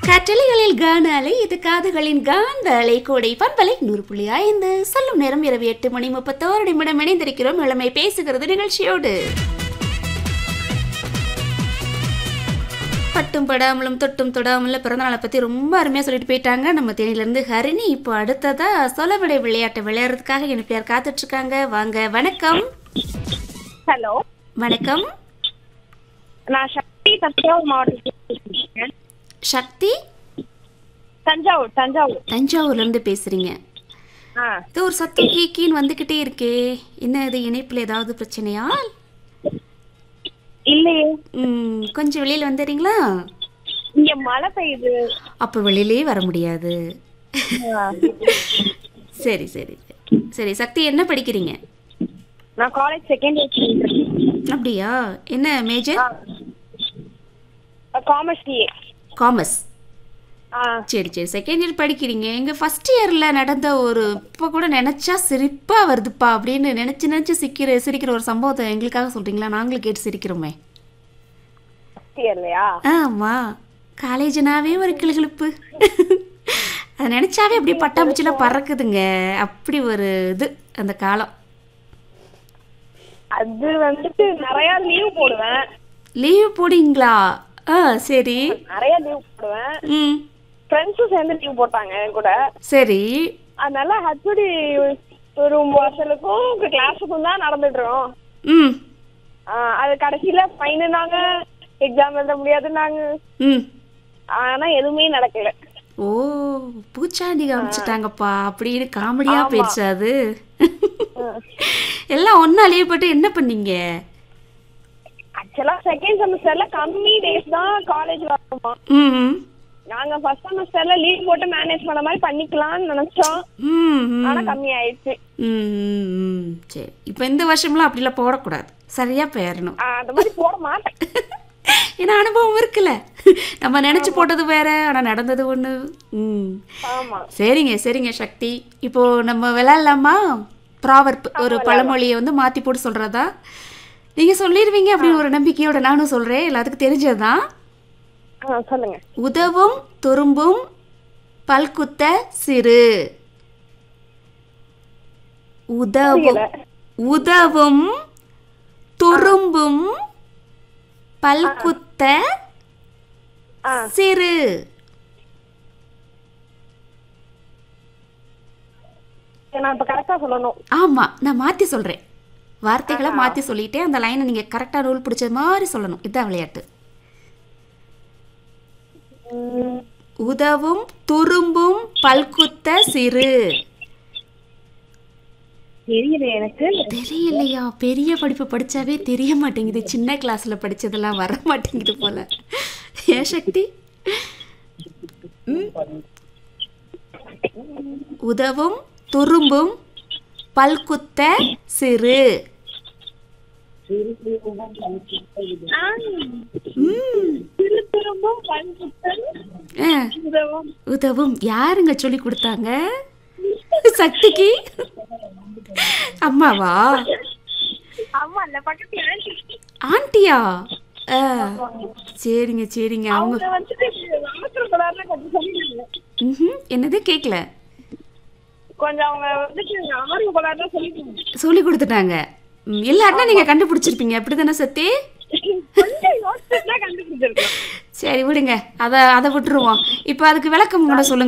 கற்றலைகளில் கான அலை இது காதுகளின் காந்த அலை கோடை பண்பலை நூறு புள்ளி ஐந்து சொல்லும் நேரம் இரவு எட்டு மணி முப்பத்தோரு நிமிடம் இணைந்திருக்கிறோம் இளமை பேசுகிறது நிகழ்ச்சியோடு பட்டும் படாமலும் தொட்டும் தொடாமலும் பிறந்தநாளை பற்றி ரொம்ப அருமையாக சொல்லிட்டு போயிட்டாங்க நம்ம தேனியிலேருந்து ஹரிணி இப்போ அடுத்ததா சொலவடை விளையாட்டை விளையாடுறதுக்காக எனக்கு யார் காத்துட்ருக்காங்க வாங்க வணக்கம் ஹலோ வணக்கம் நான் சக்தி தஞ்சாவூர் மாவட்டத்தில் இருக்கேன். சக்தி தஞ்சாவூர் தஞ்சாவூர் தஞ்சாவூர்லேருந்து பேசுகிறீங்க ஆ இது ஒரு சத்தம் கீக்கின்னு வந்துக்கிட்டே இருக்கே என்ன இது இணைப்பில் ஏதாவது பிரச்சனையா இல்லையே ம், கொஞ்சம் வெளியில் வந்துடுறீங்களா இங்க மழை பெய்யுது அப்போ வெளியிலே வர முடியாது ஆ. சரி சரி சரி. சரி சக்தி என்ன படிக்கிறீங்க நான் காலேஜ் செகண்ட் இயர் அப்படியா என்ன மேஜர் காமர்ஸ் பிஏ காமர்ஸ் ஆ சரி சரி செகண்ட் இயர் படிக்கிறீங்க எங்கள் ஃபஸ்ட் இயரில் நடந்த ஒரு இப்போ கூட நினச்சா சிரிப்பாக வருதுப்பா அப்படின்னு நினச்சி நினச்சி சிக்கிற சிரிக்கிற ஒரு சம்பவத்தை எங்களுக்காக சொல்கிறீங்களா நாங்களும் கேட்டு சிரிக்கிறோமே ஃபஸ்ட் இயர்லையா ஆமாம் காலேஜ்னாவே ஒரு கிளுகிழுப்பு அதை நினச்சாவே அப்படியே பட்டாம்பூச்சிலாம் பறக்குதுங்க அப்படி ஒரு இது அந்த காலம் அது வந்துட்டு நிறைய லீவ் போடுவேன் லீவ் போடுங்களா ஆ சரி நிறைய லீவ் போடுவேன் ம் ஃப்ரெண்ட்ஸும் சேர்ந்து லீவ் போட்டாங்க என் கூட சரி அதனால ஹச்ஓடி ஒரு வாசலுக்கும் கிளாஸுக்கும் தான் நடந்துட்டு இருக்கோம் ம் ஆ, அது கடைசியில ஃபைனுனாங்க எக்ஸாம் எழுத முடியாதுன்னாங்க ம் ஆனா எதுவுமே நடக்கல ஓ பூச்சாண்டி காமிச்சிட்டாங்கப்பா அப்படின்னு காமெடியா போயிடுச்சு அது எல்லாம் ஒண்ணா லீவ் போட்டு என்ன பண்ணீங்க ஆக்சுவலா செகண்ட் செமஸ்டர்ல கம்மி டேஸ் தான் காலேஜ் வருமா ம் நாங்க ஃபர்ஸ்ட் செமஸ்டர்ல லீவ் போட்டு மேனேஜ் பண்ண மாதிரி பண்ணிக்கலாம்னு நினைச்சோம் ம் ம். ஆனா கம்மி ஆயிடுச்சு ம், ம், ம். சரி இப்போ இந்த வருஷம்லாம் அப்படிலாம் போடக்கூடாது சரியா போயிடணும் ஆ, அந்த மாதிரி போட மாட்டேன் ஏன்னா அனுபவம் இருக்குல்ல நம்ம நினைச்சு போட்டது வேற ஆனா நடந்தது ஒண்ணு ம் ஆமா சரிங்க சரிங்க சக்தி இப்போ நம்ம விளையாடலாமா ப்ராவர்ப் ஒரு பழமொழியை வந்து மாத்தி போட்டு சொல்றதா நீங்க சொல்லிடுவீங்க அப்படின்னு ஒரு நம்பிக்கையோட நானும் சொல்றேன் எல்லாத்துக்கும் தெரிஞ்சதுதான் ஆ, சொல்லுங்க உதவும் துரும்பும் பல்குத்த சிறு உதவும் புரியல. உதவும் துரும்பும் பல்குத்த ஆ சிறு நான் இப்ப கரெக்டா சொல்லணும் ஆமா நான் மாத்தி சொல்றேன் வார்த்தைகளை மாத்தி சொல்லிட்டே அந்த லைனை நீங்க கரெக்டா ரூல் பிடிச்ச மாதிரி சொல்லணும் இதுதான் விளையாட்டு உம், உதவும் துரும்பும் பல்குத்த சிறு தெரியல எனக்கு தெரியலையா பெரிய படிப்பு படிச்சாவே தெரிய மாட்டேங்குது சின்ன கிளாஸ்ல படிச்சதெல்லாம் வர மாட்டேங்குது போல ஏன் சக்தி ம்? உதவும் துரும்பும் பல்குத்த சிறு ஆ, ம். திரு திரும்பும் பண் புத்தன் ஆ, உதவும். உதவும் யாருங்க சொல்லி கொடுத்தாங்க சக்திக்கு அம்மாவா ஆமா அந்த பக்கத்துல aunty. ஆண்டியா ஆ, சரிங்க சரிங்க அவங்க அவங்க வந்துட்டு ராமேஸ்வரத்துல கொஞ்சம் சொல்லிடுங்க ம்ஹும். என்னது கேட்கல கொஞ்சம் அவங்க வந்துட்டு ஆர்வ கோளாறுல சொல்லிடுங்க சொல்லி கொடுத்துட்டாங்க ம், இல்லாட்டினா நீங்க கண்டுபிடிச்சிருப்பீங்க அப்படிதானே சத்தி கொஞ்சம் யோசிச்சுதான் கண்டுபிடிச்சிருக்கோம் சரி விடுங்க அதை அதை விட்டுருவோம் இப்போ அதுக்கு விளக்கம் கூட சொல்லுங்க